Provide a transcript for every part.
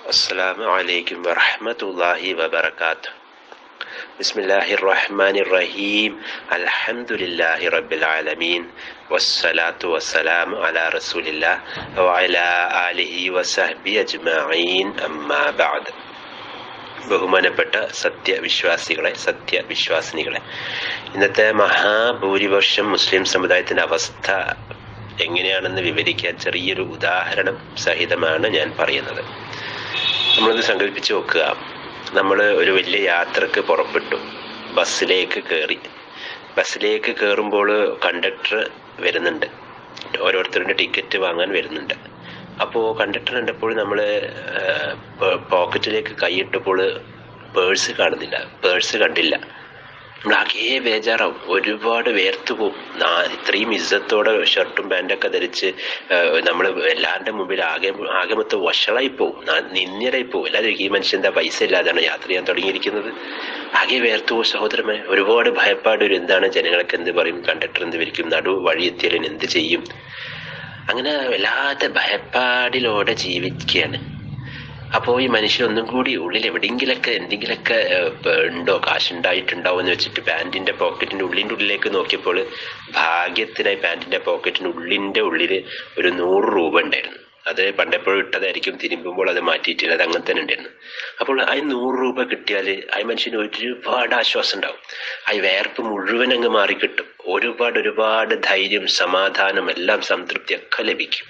السلام عليكم ورحمة الله وبركاته بسم الله الرحمن الرحيم الحمد لله رب العالمين والصلاة والسلام على رسول الله وعلى آله وصحبه أجمعين أما بعد ബഹുമാനപ്പെട്ട സത്യവിശ്വാസികളെ സത്യവിശ്വാസിനികളെ ഇന്നത്തെ മഹാഭൂരിപക്ഷം മുസ്ലിം സമുദായത്തിന്റെ അവസ്ഥ എങ്ങനെയാണെന്ന് വിവരിക്കാൻ ചെറിയൊരു ഉദാഹരണം സഹിതമാണ് ഞാൻ പറയുന്നത് നമ്മളൊന്ന് സങ്കല്പിച്ച് നോക്കുക നമ്മൾ ഒരു വലിയ യാത്രക്ക് പുറപ്പെട്ടു ബസ്സിലേക്ക് കയറി ബസ്സിലേക്ക് കയറുമ്പോൾ കണ്ടക്ടർ വരുന്നുണ്ട് ഓരോരുത്തരുടെ ടിക്കറ്റ് വാങ്ങാൻ വരുന്നുണ്ട് അപ്പോൾ കണ്ടക്ടർ കണ്ടപ്പോൾ നമ്മൾ പോക്കറ്റിലേക്ക് കൈയിട്ടപ്പോൾ പേഴ്സ് കാണുന്നില്ല പേഴ്സ് കണ്ടില്ല നമ്മളാകെ ബേജാറാവും ഒരുപാട് വേർത്ത് പോകും ഇത്രയും ഇജ്ജത്തോടെ ഷർട്ടും പാൻറ്റൊക്കെ ധരിച്ച് നമ്മൾ എല്ലാവരുടെ മുമ്പിൽ ആകെ ആകെ മൊത്തം വഷളായി പോവും നിന്ദരായി പോകും എല്ലാവരും ഈ മനുഷ്യൻ എന്താ പൈസ ഇല്ലാതാണ് യാത്ര ചെയ്യാൻ തുടങ്ങിയിരിക്കുന്നത് ആകെ വേർത്തു പോകും സഹോദരമേ ഒരുപാട് ഭയപ്പാട് ഒരു എന്താണ് ജനങ്ങൾക്ക് എന്ത് പറയും കണ്ടക്ടർ എന്ത് വിരിക്കും നടു വഴി എത്തിയാലും എന്ത് ചെയ്യും അങ്ങനെ വല്ലാത്ത ഭയപ്പാടിലോടെ ജീവിക്കുകയാണ് അപ്പോൾ ഈ മനുഷ്യൻ ഒന്നും കൂടി ഉള്ളിൽ എവിടെയെങ്കിലൊക്കെ എന്തെങ്കിലുമൊക്കെ ഉണ്ടോ കാശുണ്ടായിട്ടുണ്ടാവും എന്ന് വെച്ചിട്ട് പാൻറ്റിൻ്റെ പോക്കറ്റിൻ്റെ ഉള്ളിൻ്റെ ഉള്ളിലേക്ക് നോക്കിയപ്പോൾ ഭാഗ്യത്തിനായി പാൻറ്റിൻ്റെ പോക്കറ്റിൻ്റെ ഉള്ളിൻ്റെ ഉള്ളിൽ ഒരു നൂറ് രൂപ ഉണ്ടായിരുന്നു അത് പണ്ടെപ്പോഴും ഇട്ടതായിരിക്കും തിരുമ്പുമ്പോൾ അത് മാറ്റിയിട്ടില്ല അത് അങ്ങനെ തന്നെ ഉണ്ടായിരുന്നു അപ്പോൾ ആ നൂറ് രൂപ കിട്ടിയാൽ ആ മനുഷ്യന് ഒരുപാട് ആശ്വാസം ഉണ്ടാവും ആ വേർപ്പ് മുഴുവൻ അങ്ങ് മാറിക്കിട്ടും ഒരുപാട് ഒരുപാട് ധൈര്യം സമാധാനം എല്ലാം സംതൃപ്തി ഒക്കെ ലഭിക്കും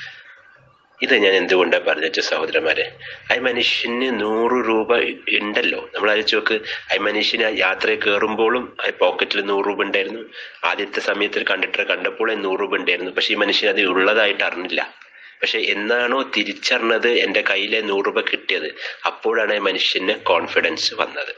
ഇത് ഞാൻ എന്തുകൊണ്ടാണ് പറഞ്ഞു സഹോദരന്മാരെ ആ മനുഷ്യന് നൂറ് രൂപ ഉണ്ടല്ലോ നമ്മൾ അയച്ചു നോക്ക് ആ മനുഷ്യന് യാത്രയിൽ കയറുമ്പോഴും ആ പോക്കറ്റിൽ നൂറ് രൂപ ഉണ്ടായിരുന്നു ആദ്യത്തെ സമയത്തിൽ കണ്ടക്ടറെ കണ്ടപ്പോൾ നൂറ് രൂപ ഉണ്ടായിരുന്നു പക്ഷെ ഈ മനുഷ്യൻ അത് ഉള്ളതായിട്ട് അറിഞ്ഞില്ല പക്ഷെ എന്നാണോ തിരിച്ചറിഞ്ഞത് എൻ്റെ കയ്യിലെ നൂറ് രൂപ കിട്ടിയത് അപ്പോഴാണ് മനുഷ്യന് കോൺഫിഡൻസ് വന്നത്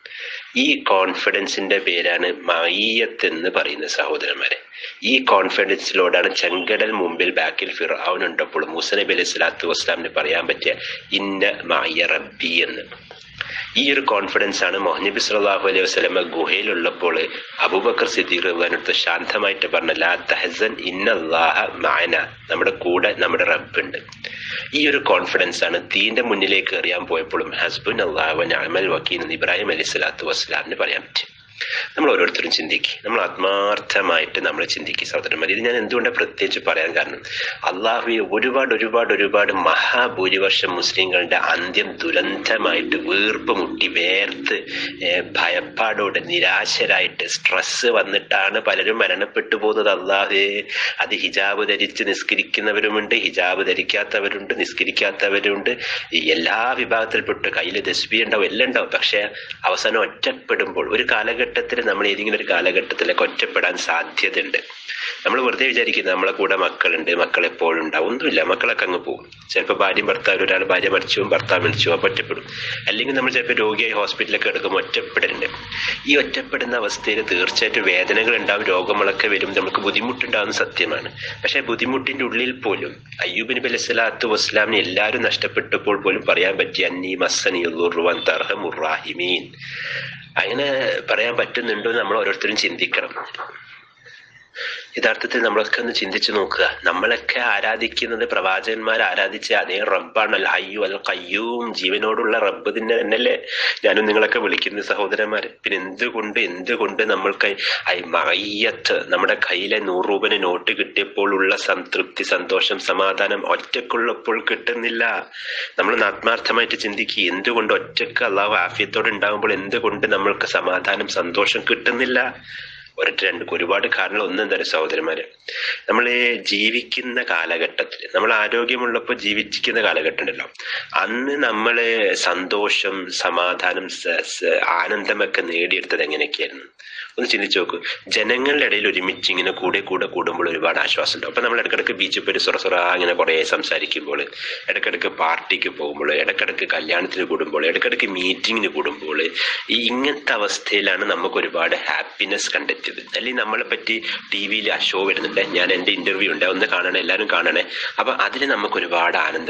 ഈ കോൺഫിഡൻസിന്റെ പേരാണ് മയ്യത്ത് എന്ന് പറയുന്ന സഹോദരന്മാരെ ഈ കോൺഫിഡൻസിലോടാണ് ചെങ്കടൽ മുമ്പിൽ ബാക്കിൽ ഫിറാവുൻ ഉണ്ടപ്പോൾ മൂസ നബി അലൈഹി സ്വലാത്തു വസ്ലാമിന് പറയാൻ പറ്റിയ ഇന്ന മായ റബ്ബി എന്ന് ഈ ഒരു കോൺഫിഡൻസ് ആണ് മോഹനബി സല്ലാഹു അലൈഹി വസ്ലമ ഗുഹയിലുള്ളപ്പോൾ അബൂബക്കർ സിദ്ദീഖ് റഹ്വാനടുത്ത് ശാന്തമായിട്ട് പറഞ്ഞ ലാ തഹസൻ ഇന്നല്ലാഹ മാന നമ്മുടെ കൂടെ നമ്മുടെ റബ്ബുണ്ട് ഈ ഒരു കോൺഫിഡൻസ് ആണ് തീന്റെ മുന്നിലേക്ക് എറിയാൻ പോയപ്പോഴും ഹസ്ബുൻ അള്ളാഹുൻ അമൽ വക്കീൽ എന്ന് ഇബ്രാഹിം അലൈഹി സ്വലാത്തു വസ്സലാമിന് പറയാൻ പറ്റും നമ്മൾ ഓരോരുത്തരും ചിന്തിക്കും നമ്മൾ ആത്മാർത്ഥമായിട്ട് നമ്മൾ ചിന്തിക്കും സഹോദരന്മാർ ഇത് ഞാൻ എന്തുകൊണ്ടാണ് പ്രത്യേകിച്ച് പറയാൻ കാരണം അള്ളാഹുവെ ഒരുപാട് ഒരുപാട് ഒരുപാട് മഹാഭൂരിപക്ഷം മുസ്ലിങ്ങളുടെ അന്ത്യം ദുരന്തമായിട്ട് വീർപ്പ് മുട്ടി വേർത്ത് ഭയപ്പാടോടെ നിരാശരായിട്ട് സ്ട്രെസ് വന്നിട്ടാണ് പലരും മരണപ്പെട്ടു പോകുന്നത് അള്ളാഹേ അത് ഹിജാബ് ധരിച്ച് നിസ്കരിക്കുന്നവരുമുണ്ട് ഹിജാബ് ധരിക്കാത്തവരുണ്ട് നിസ്കരിക്കാത്തവരുണ്ട് എല്ലാ വിഭാഗത്തിൽപ്പെട്ട് കയ്യിൽ ദസ്ബി ഉണ്ടാവും എല്ലാം ഉണ്ടാവും പക്ഷെ അവസാനം ഒറ്റപ്പെടുമ്പോൾ ഒരു കാലഘട്ടത്തിൽ നമ്മൾ ഏതെങ്കിലും ഒരു കാലഘട്ടത്തിലേക്ക് ഒറ്റപ്പെടാൻ സാധ്യതയുണ്ട് നമ്മൾ വെറുതെ വിചാരിക്കുന്നത് നമ്മളെ കൂടെ മക്കളുണ്ട് മക്കൾ എപ്പോഴും ഉണ്ടാവും ഒന്നുമില്ല മക്കളൊക്കെ അങ്ങ് പോകും ചിലപ്പോൾ ഭാര്യയും ഭർത്താവ് ഒരാൾ ഭാര്യ മരിച്ചു ഭർത്താവ് മരിച്ചു അപ്പോൾ ഒറ്റപ്പെടും അല്ലെങ്കിൽ നമ്മൾ ചിലപ്പോൾ രോഗിയായി ഹോസ്പിറ്റലിലൊക്കെ എടുക്കുമ്പോൾ ഒറ്റപ്പെടലുണ്ട് ഈ ഒറ്റപ്പെടുന്ന അവസ്ഥയിൽ തീർച്ചയായിട്ടും വേദനകൾ ഉണ്ടാവും രോഗങ്ങളൊക്കെ വരും നമുക്ക് ബുദ്ധിമുട്ടുണ്ടാവുന്ന സത്യമാണ് പക്ഷേ ബുദ്ധിമുട്ടിന്റെ ഉള്ളിൽ പോലും അയ്യൂബ് നബി അലൈഹി സ്വലാത്തു വസ്ലാമിനെ എല്ലാവരും നഷ്ടപ്പെട്ടപ്പോൾ പോലും പറയാൻ പറ്റിയ അന്നീ മസ്സനി തർഹമുറാഹിമീൻ അങ്ങനെ പറയാൻ പറ്റുന്നുണ്ടോ നമ്മൾ ഓരോരുത്തരും ചിന്തിക്കണം യഥാർത്ഥത്തിൽ നമ്മളൊക്കെ ഒന്ന് ചിന്തിച്ചു നോക്കുക നമ്മളൊക്കെ ആരാധിക്കുന്നത് പ്രവാചകന്മാർ ആരാധിച്ച അതേ റബ്ബാണ് അൽ ഹയ്യു അൽ കയ്യൂം ജീവനോടുള്ള റബ്ബ് തന്നെ തന്നെയല്ലേ ഞാനും നിങ്ങളൊക്കെ വിളിക്കുന്ന സഹോദരന്മാർ പിന്നെ എന്തുകൊണ്ട് എന്തുകൊണ്ട് നമ്മൾക്ക് മയ്യത്ത് നമ്മുടെ കയ്യിലെ നൂറ് രൂപന് നോട്ട് കിട്ടിയപ്പോൾ ഉള്ള സംതൃപ്തി സന്തോഷം സമാധാനം ഒറ്റക്കുള്ളപ്പോൾ കിട്ടുന്നില്ല നമ്മൾ ആത്മാർത്ഥമായിട്ട് ചിന്തിക്കുക എന്തുകൊണ്ട് ഒറ്റക്ക് അള്ളാഹു ആഫിയത്തോടെ ഉണ്ടാകുമ്പോൾ എന്തുകൊണ്ട് നമ്മൾക്ക് സമാധാനം സന്തോഷം കിട്ടുന്നില്ല ഒരൊറ്റ രണ്ട് ഒരുപാട് കാരണങ്ങൾ ഒന്നും തരം സഹോദരന്മാര് നമ്മൾ ജീവിക്കുന്ന കാലഘട്ടത്തിൽ നമ്മൾ ആരോഗ്യമുള്ളപ്പോൾ ജീവിച്ചിരിക്കുന്ന കാലഘട്ടം ഉണ്ടല്ലോ അന്ന് നമ്മൾ സന്തോഷം സമാധാനം ആനന്ദമൊക്കെ നേടിയെടുത്തത് എങ്ങനെയൊക്കെയായിരുന്നു ഒന്ന് ചിന്തിച്ചു നോക്കൂ ജനങ്ങളുടെ ഇടയിൽ ഒരുമിച്ച് ഇങ്ങനെ കൂടെ കൂടെ കൂടുമ്പോൾ ഒരുപാട് ആശ്വാസം ഉണ്ടാവും അപ്പൊ നമ്മൾ ഇടക്കിടക്ക് ബീച്ചിൽ പോയി സൊറ സൊറ ഇങ്ങനെ കുറേ സംസാരിക്കുമ്പോൾ ഇടക്കിടക്ക് പാർട്ടിക്ക് പോകുമ്പോൾ ഇടക്കിടക്ക് കല്യാണത്തിന് കൂടുമ്പോൾ ഇടക്കിടക്ക് മീറ്റിങ്ങിന് കൂടുമ്പോൾ ഈ ഇങ്ങനത്തെ അവസ്ഥയിലാണ് നമുക്ക് ഒരുപാട് ഹാപ്പിനെസ് കണ്ടെത്തിയത് അല്ലെങ്കിൽ നമ്മളെ പറ്റി ടി വിയിൽ ആ ഷോ വരുന്നുണ്ട് ഞാൻ എൻ്റെ ഇന്റർവ്യൂ ഉണ്ട് ഒന്ന് കാണണേ എല്ലാവരും കാണണേ അപ്പൊ അതിൽ നമുക്ക് ഒരുപാട് ആനന്ദം കിട്ടി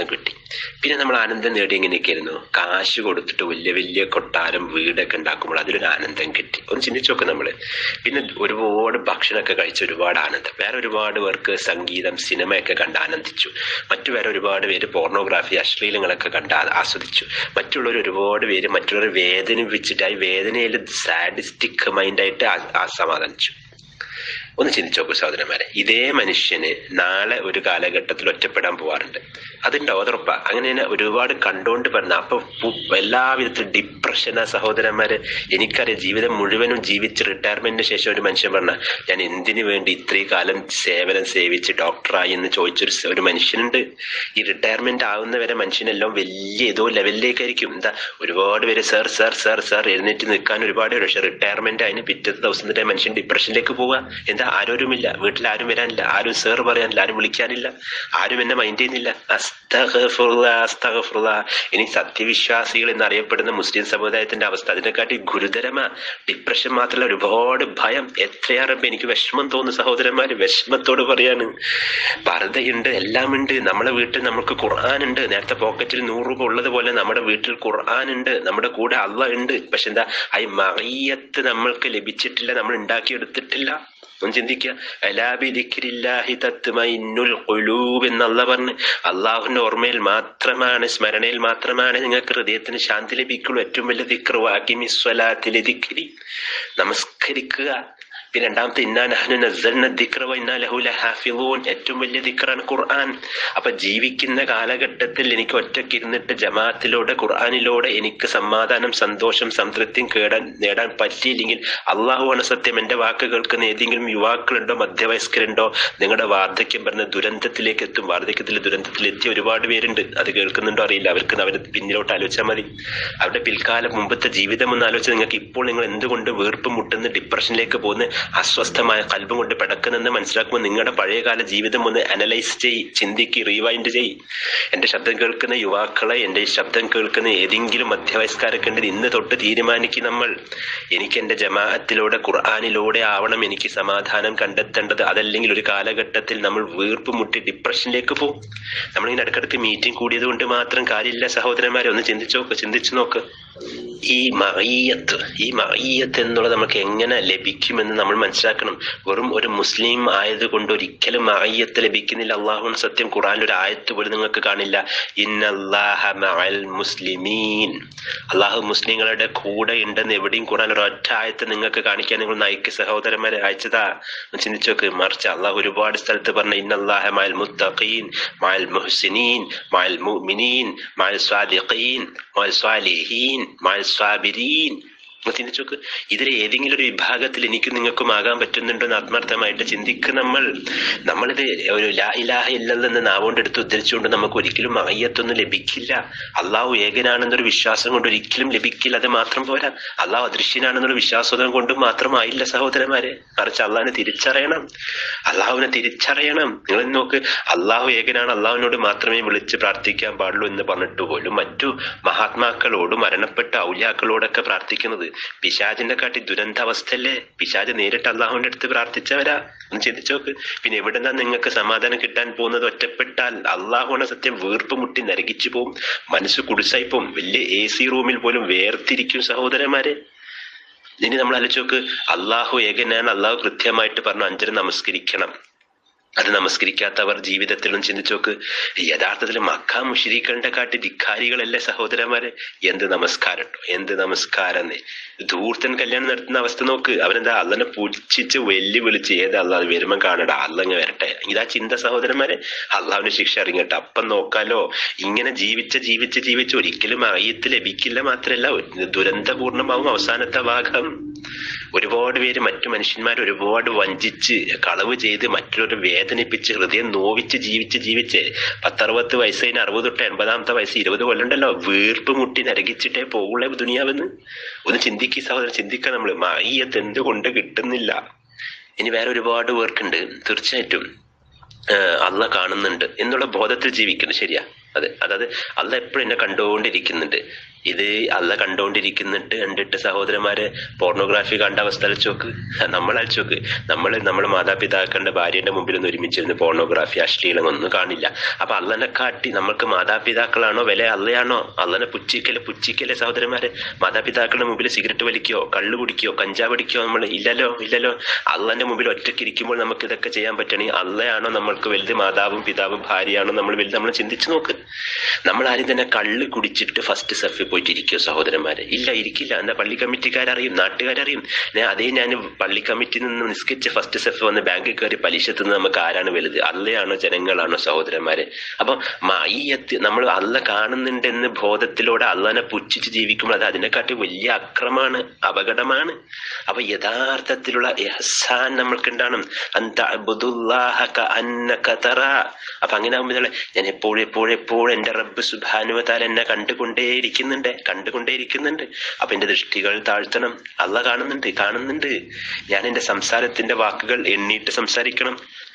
പിന്നെ നമ്മൾ ആനന്ദം നേടി എങ്ങനെയൊക്കെയായിരുന്നു കാശ് കൊടുത്തിട്ട് വലിയ വലിയ കൊട്ടാരം വീടൊക്കെ ഉണ്ടാക്കുമ്പോൾ അതിലൊരു ആനന്ദം കിട്ടി ഒന്ന് ചിന്തിച്ചു നോക്ക് നമ്മള് പിന്നെ ഒരുപാട് ഭക്ഷണമൊക്കെ കഴിച്ച് ഒരുപാട് ആനന്ദം വേറെ ഒരുപാട് പേർക്ക് സംഗീതം സിനിമയൊക്കെ കണ്ട് ആനന്ദിച്ചു മറ്റു വേറെ ഒരുപാട് പേര് പോർണോഗ്രാഫി അശ്ലീലങ്ങളൊക്കെ കണ്ട് ആ- ആസ്വദിച്ചു മറ്റുള്ളവർ ഒരുപാട് പേര് മറ്റുള്ളവരെ വേദനിപ്പിച്ചിട്ട് ആ വേദനയിൽ സാഡിസ്റ്റിക് മൈൻഡായിട്ട് സമാധാനിച്ചു ഒന്ന് ചിന്തിച്ചു നോക്കൂ സഹോദരന്മാരെ ഇതേ മനുഷ്യന് നാളെ ഒരു കാലഘട്ടത്തിൽ ഒറ്റപ്പെടാൻ പോവാറുണ്ട് അതുണ്ടോ അതുറപ്പാ അങ്ങനെ തന്നെ ഒരുപാട് കണ്ടുകൊണ്ട് പറഞ്ഞ അപ്പൊ പു- എല്ലാവിധത്തിലും ഡിപ്രഷനാ സഹോദരന്മാര് എനിക്കറിയാം ജീവിതം മുഴുവനും ജീവിച്ച് റിട്ടയർമെന്റിന് ശേഷം ഒരു മനുഷ്യൻ പറഞ്ഞ ഞാൻ എന്തിനു വേണ്ടി ഇത്രയും കാലം സേവനം സേവിച്ച് ഡോക്ടറായി എന്ന് ചോദിച്ചൊരു സ- ഒരു മനുഷ്യനുണ്ട് ഈ റിട്ടയർമെന്റ് ആവുന്നവരെ മനുഷ്യനെല്ലാം വലിയ ഏതോ ലെവലിലേക്കായിരിക്കും എന്താ ഒരുപാട് പേര് സാർ സാർ സാർ സാർ എഴുന്നേറ്റ് നിൽക്കാൻ ഒരുപാട് പേര് പക്ഷെ റിട്ടയർമെന്റ് അതിന് പിറ്റത്തെ ദിവസം തന്നെ മനുഷ്യൻ ഡിപ്രഷനിലേക്ക് പോവുക എന്താ ആരോരുമില്ല വീട്ടിൽ ആരും വരാനില്ല ആരും സാർ പറയാനില്ല ആരും വിളിക്കാനില്ല ആരും എന്നെ മൈൻഡ് ചെയ്യുന്നില്ല അസ്തഗ്ഫിറുള്ള അസ്തഗ്ഫിറുള്ള ഇനി സത്യവിശ്വാസികൾ എന്നറിയപ്പെടുന്ന മുസ്ലിം സമുദായത്തിന്റെ അവസ്ഥ അതിനെക്കാട്ടി ഗുരുതരമാ ഡിപ്രഷൻ മാത്രമല്ല ഒരുപാട് ഭയം എത്രയേറെ എനിക്ക് വിഷമം തോന്നുന്നു സഹോദരന്മാര് വിഷമത്തോട് പറയാണ് പർദ്ദയുണ്ട് എല്ലാം ഉണ്ട് നമ്മുടെ വീട്ടിൽ നമുക്ക് ഖുർആൻ ഉണ്ട് നേരത്തെ പോക്കറ്റിൽ നൂറ് രൂപ ഉള്ളത് പോലെ നമ്മുടെ വീട്ടിൽ ഖുർആൻ ഉണ്ട് നമ്മുടെ കൂടെ അള്ള ഉണ്ട് പക്ഷെ എന്താ ഈ മറിയത്ത് നമ്മൾക്ക് ലഭിച്ചിട്ടില്ല നമ്മൾ ഉണ്ടാക്കിയെടുത്തിട്ടില്ല ഒന്ന് ചിന്തിക്കുക അലാബിദിക്കിരില്ലാഹി തത്മഇന്നുൽ ഖുലൂബ് എന്നല്ല പറഞ്ഞ് അള്ളാഹുവിന്റെ ഓർമ്മയിൽ മാത്രമാണ് സ്മരണയിൽ മാത്രമാണ് നിങ്ങൾക്ക് ഹൃദയത്തിന് ശാന്തി ലഭിക്കുള്ളൂ ഏറ്റവും വലിയ ദിക്ർ വാക്കിമിസ്വലാത്തിലെ ദിക്രി നമസ്കരിക്കുക പിന്നെ രണ്ടാമത്തെ ഇന്നാ നഹ്നു നസ്സൽന ദിക്ര വ ഇന്നാ ലഹു ലഹാഫിളൂൻ ഏറ്റവും വലിയ ദിക്റാണ് ഖുർആൻ അപ്പൊ ജീവിക്കുന്ന കാലഘട്ടത്തിൽ എനിക്ക് ഒറ്റയ്ക്ക് ഇരുന്നിട്ട് ജമാഅത്തിലൂടെ ഖുർആനിലൂടെ എനിക്ക് സമാധാനം സന്തോഷം സംതൃപ്തിയും കേടാൻ നേടാൻ പറ്റിയില്ലെങ്കിൽ അള്ളാഹുവാണ് സത്യം എന്റെ വാക്ക് കേൾക്കുന്ന ഏതെങ്കിലും യുവാക്കളുണ്ടോ മധ്യവയസ്കരുണ്ടോ നിങ്ങളുടെ വാർദ്ധക്യം പറഞ്ഞ ദുരന്തത്തിലേക്ക് എത്തും വാർദ്ധക്യത്തിൽ ദുരന്തത്തിൽ എത്തിയ ഒരുപാട് പേരുണ്ട് അത് കേൾക്കുന്നുണ്ടോ അറിയില്ല അവർക്ക് അവർ പിന്നിലോട്ട് ആലോചിച്ചാൽ മതി അവരുടെ പിൽക്കാലം മുമ്പത്തെ ജീവിതം ഒന്ന് ആലോചിച്ച് നിങ്ങൾക്ക് ഇപ്പോൾ നിങ്ങൾ എന്തുകൊണ്ട് വീർപ്പ് മുട്ടുന്ന ഡിപ്രഷനിലേക്ക് പോകുന്ന അസ്വസ്ഥമായ കൽബം കൊണ്ട് പിടക്കുന്നെന്ന് മനസ്സിലാക്കുമ്പോൾ നിങ്ങളുടെ പഴയകാല ജീവിതം ഒന്ന് അനലൈസ് ചെയ്യ് ചിന്തിക്ക് റീവൈൻഡ് ചെയ്യ് എന്റെ ശബ്ദം കേൾക്കുന്ന യുവാക്കളെ എന്റെ ഈ ശബ്ദം കേൾക്കുന്ന ഏതെങ്കിലും മധ്യവയസ്കാരൊക്കെ ഉണ്ടെങ്കിൽ ഇന്ന് തൊട്ട് തീരുമാനിക്കും നമ്മൾ എനിക്ക് എന്റെ ജമാഅത്തിലൂടെ ഖുർആാനിലൂടെ ആവണം എനിക്ക് സമാധാനം കണ്ടെത്തേണ്ടത് അതല്ലെങ്കിൽ ഒരു കാലഘട്ടത്തിൽ നമ്മൾ വീർപ്പ് മുട്ടി ഡിപ്രഷനിലേക്ക് പോകും നമ്മളിങ്ങനെ ഇടക്കിടക്ക് മീറ്റിംഗ് കൂടിയത് കൊണ്ട് മാത്രം കാര്യമില്ല സഹോദരന്മാരെ ഒന്ന് ചിന്തിച്ചു നോക്ക് ചിന്തിച്ചു നോക്ക് ഈ മറിയത്ത് ഈ മറിയത്ത് എന്നുള്ളത് നമുക്ക് എങ്ങനെ ലഭിക്കുമെന്ന് നമ്മൾ മനസ്സിലാക്കണം വെറും ഒരു മുസ്ലിം ആയതുകൊണ്ട് ഒരിക്കലും മറിയത്ത് ലഭിക്കുന്നില്ല അള്ളാഹു സത്യം ഖുറാനിൽ ഒരു ആയത്ത് പോലും നിങ്ങൾക്ക് കാണില്ല ഇന്നല്ലാഹ മഅൽ മുസ്ലിമീൻ അള്ളാഹു മുസ്ലിങ്ങളുടെ കൂടെ ഉണ്ടെന്ന് എവിടെയും ഖുറാൻ ഒരു ഒറ്റ ആയത്ത് നിങ്ങൾക്ക് കാണിക്കാൻ നിങ്ങൾ നയിക്ക് സഹോദരന്മാരെ അയച്ചതാ ഒന്ന് ചിന്തിച്ചു നോക്ക് മറിച്ച് അള്ളാഹു ഒരുപാട് സ്ഥലത്ത് പറഞ്ഞ ഇന്നല്ലാഹ മഅൽ മുത്തഖീൻ മഅൽ മുഹ്സിനീൻ മഅൽ മുഅ്മിനീൻ മഅൽ സ്വാദിഖീൻ മഅൽ സ്വാലിഹീൻ മഅൽ സ്വാബിരീൻ ഒന്ന് ചിന്തിച്ചു നോക്ക് ഇതിൽ ഏതെങ്കിലും ഒരു വിഭാഗത്തിൽ എനിക്ക് നിങ്ങൾക്കും ആകാൻ പറ്റുന്നുണ്ടോ എന്ന് ആത്മാർത്ഥമായിട്ട് ചിന്തിക്ക് നമ്മൾ നമ്മളിത് ഒരു ലാ ഇലാഹ ഇല്ലെന്ന് നാവുകൊണ്ട് എടുത്ത് ഉദ്ധരിച്ചുകൊണ്ട് നമുക്ക് ഒരിക്കലും മയ്യത്തൊന്നും ലഭിക്കില്ല അള്ളാഹു ഏകനാണെന്നൊരു വിശ്വാസം കൊണ്ട് ഒരിക്കലും ലഭിക്കില്ല അത് മാത്രം പോരാ അള്ളാഹു അദൃശ്യനാണെന്നൊരു വിശ്വാസം കൊണ്ട് മാത്രമായില്ല സഹോദരന്മാരെ മറിച്ച് അള്ളാഹിനെ തിരിച്ചറിയണം അള്ളാഹുവിനെ തിരിച്ചറിയണം നിങ്ങൾ നോക്ക് അള്ളാഹു ഏകനാണ് അള്ളാഹുവിനോട് മാത്രമേ വിളിച്ച് പ്രാർത്ഥിക്കാൻ പാടുള്ളൂ എന്ന് പറഞ്ഞിട്ട് പോലും മറ്റു മഹാത്മാക്കളോട് മരണപ്പെട്ട ഔലിയാക്കളോടൊക്കെ പ്രാർത്ഥിക്കുന്നത് പിശാചിന്റെ കാട്ടി ദുരന്താവസ്ഥയല്ലേ പിശാജ് നേരിട്ട് അള്ളാഹുവിന്റെ അടുത്ത് പ്രാർത്ഥിച്ചവരാ ഒന്ന് ചിന്തിച്ചു നോക്ക് പിന്നെ എവിടെന്നാ നിങ്ങൾക്ക് സമാധാനം കിട്ടാൻ പോകുന്നത് ഒറ്റപ്പെട്ടാൽ അള്ളാഹുവാണ് സത്യം വീർപ്പ് മുട്ടി നരകിച്ചു പോവും മനസ്സ് കുടിസായി പോവും വലിയ എ സി റൂമിൽ പോലും വേർതിരിക്കും സഹോദരന്മാരെ ഇനി നമ്മൾ ആലോചിച്ച് നോക്ക് അള്ളാഹു ഏകനാണ് അള്ളാഹു കൃത്യമായിട്ട് പറഞ്ഞു അഞ്ചര നമസ്കരിക്കണം അത് നമസ്കരിക്കാത്തവർ ജീവിതത്തിലും ചിന്തിച്ചു നോക്ക് യഥാർത്ഥത്തിൽ മക്ക മുഷിരിക്കളുടെ കാട്ടി ധിക്കാരികളല്ലേ സഹോദരന്മാരെ എന്ത് നമസ്കാരം ഉണ്ടോ എന്ത് നമസ്കാരം ധൂർത്തൻ കല്യാണം നടത്തുന്ന അവസ്ഥ നോക്ക് അവനെന്താ അള്ളനെ പുച്ഛിച്ച് വെല്ലു വിളിച്ച് ഏത് അള്ളാഹ് വരുമ്പം കാണടാ അള്ളങ്ങ് വരട്ടെ ഇതാ ചിന്ത സഹോദരന്മാരെ അള്ളാഹുവിന്റെ ശിക്ഷ അറിയട്ടെ അപ്പം നോക്കാലോ ഇങ്ങനെ ജീവിച്ച ജീവിച്ച് ജീവിച്ച് ഒരിക്കലും അറിയത്ത് ലഭിക്കില്ല മാത്രമല്ല ദുരന്തപൂർണമാവും അവസാനത്തെ ഭാഗം ഒരുപാട് പേര് മറ്റു മനുഷ്യന്മാർ ഒരുപാട് വഞ്ചിച്ച് കളവ് ചെയ്ത് മറ്റൊരു വേദനിപ്പിച്ച് ഹൃദയം നോവിച്ച് ജീവിച്ച് ജീവിച്ച് പത്തറുപത്ത് വയസ്സ് കഴിഞ്ഞ് അറുപത് തൊട്ട് എൺപതാമത്തെ വയസ്സ് ഇരുപത് കൊല്ലണ്ടല്ലോ വീർപ്പ് മുട്ടി നരകിച്ചിട്ടേ പോവുള്ളേ ദുനിയാവെന്ന് ഒന്ന് ചിന്തിക്കുക സഹോദരൻ ചിന്തിക്കുക നമ്മൾ മയ്യത്ത് എന്തുകൊണ്ട് കിട്ടുന്നില്ല ഇനി വേറെ ഒരുപാട് പേർക്കുണ്ട് തീർച്ചയായിട്ടും അള്ള കാണുന്നുണ്ട് എന്നുള്ള ബോധത്തിൽ ജീവിക്കുന്നു ശരിയാ അതെ അതായത് അള്ള എപ്പോഴും എന്നെ കണ്ടുകൊണ്ടിരിക്കുന്നുണ്ട് ഇത് അല്ല കണ്ടുകൊണ്ടിരിക്കുന്നിട്ട് കണ്ടിട്ട് സഹോദരന്മാരെ പോർണോഗ്രാഫി കണ്ട അവസ്ഥ അലച്ചു നോക്ക് നമ്മൾ അലച്ചു നോക്ക് നമ്മൾ നമ്മൾ മാതാപിതാക്കളുടെ ഭാര്യയുടെ മുമ്പിൽ ഒന്ന് ഒരുമിച്ചിരുന്ന് പോർണോഗ്രാഫി അശ്ലീലം ഒന്നും കാണില്ല അപ്പൊ അള്ളനെ കാട്ടി നമ്മൾക്ക് മാതാപിതാക്കളാണോ വില അല്ലയാണോ അള്ളനെ പുച്ചിക്കല് പുച്ചിക്കല് സഹോദരന്മാരെ മാതാപിതാക്കളുടെ മുമ്പിൽ സിഗരറ്റ് വലിക്കോ കള്ളു കുടിക്കോ കഞ്ചാവ് അടിക്കോ നമ്മൾ ഇല്ലല്ലോ ഇല്ലല്ലോ അള്ളന്റെ മുമ്പിൽ ഒറ്റയ്ക്ക് ഇരിക്കുമ്പോൾ നമുക്ക് ഇതൊക്കെ ചെയ്യാൻ പറ്റണേ അള്ളയാണോ നമ്മൾക്ക് വലുത് മാതാവും പിതാവും ഭാര്യയാണോ നമ്മൾ വലുത് നമ്മൾ ചിന്തിച്ചു നോക്ക് നമ്മൾ ആരും തന്നെ കള്ള് കുടിച്ചിട്ട് ഫസ്റ്റ് സെഫിൽ പോയിട്ട് ഇരിക്കുമോ സഹോദരന്മാരെ ഇല്ല ഇരിക്കില്ല എന്താ പള്ളി കമ്മിറ്റിക്കാരറിയും നാട്ടുകാരറിയും ഞാൻ അതേ ഞാൻ പള്ളി കമ്മിറ്റിയിൽ നിന്ന് നിസ്കരിച്ച് ഫസ്റ്റ് സെഫ് വന്ന് ബാങ്കിൽ കയറി പലിശ തിന്ന് നമുക്ക് ആരാണ് വലുത് അല്ലയാണോ ജനങ്ങളാണോ സഹോദരന്മാരെ അപ്പൊ മയ്യത്ത് നമ്മൾ അല്ല കാണുന്നുണ്ടെന്ന് ബോധത്തിലൂടെ അള്ളനെ പുച്ഛിച്ച് ജീവിക്കുമ്പോൾ അത് അതിനെക്കാട്ടി വലിയ അക്രമാണ് അപകടമാണ് അപ്പൊ യഥാർത്ഥത്തിലുള്ള എഹ്സാൻ നമ്മൾക്ക് ഉണ്ടാവണം അപ്പൊ അങ്ങനെ ആകുമ്പോൾ ഞാൻ എപ്പോഴും എപ്പോഴും എപ്പോഴും എന്റെ റബ്ബ് സുബാനുവതാൽ എന്നെ കണ്ടുകൊണ്ടേയിരിക്കുന്നുണ്ട് കണ്ടുകൊണ്ടേയിരിക്കുന്നുണ്ട് അപ്പൊ എന്റെ ദൃഷ്ടികൾ താഴ്ത്തണം അല്ല കാണുന്നുണ്ട് കാണുന്നുണ്ട് ഞാൻ എന്റെ സംസാരത്തിന്റെ വാക്കുകൾ എണ്ണീട്ട് സംസാരിക്കണം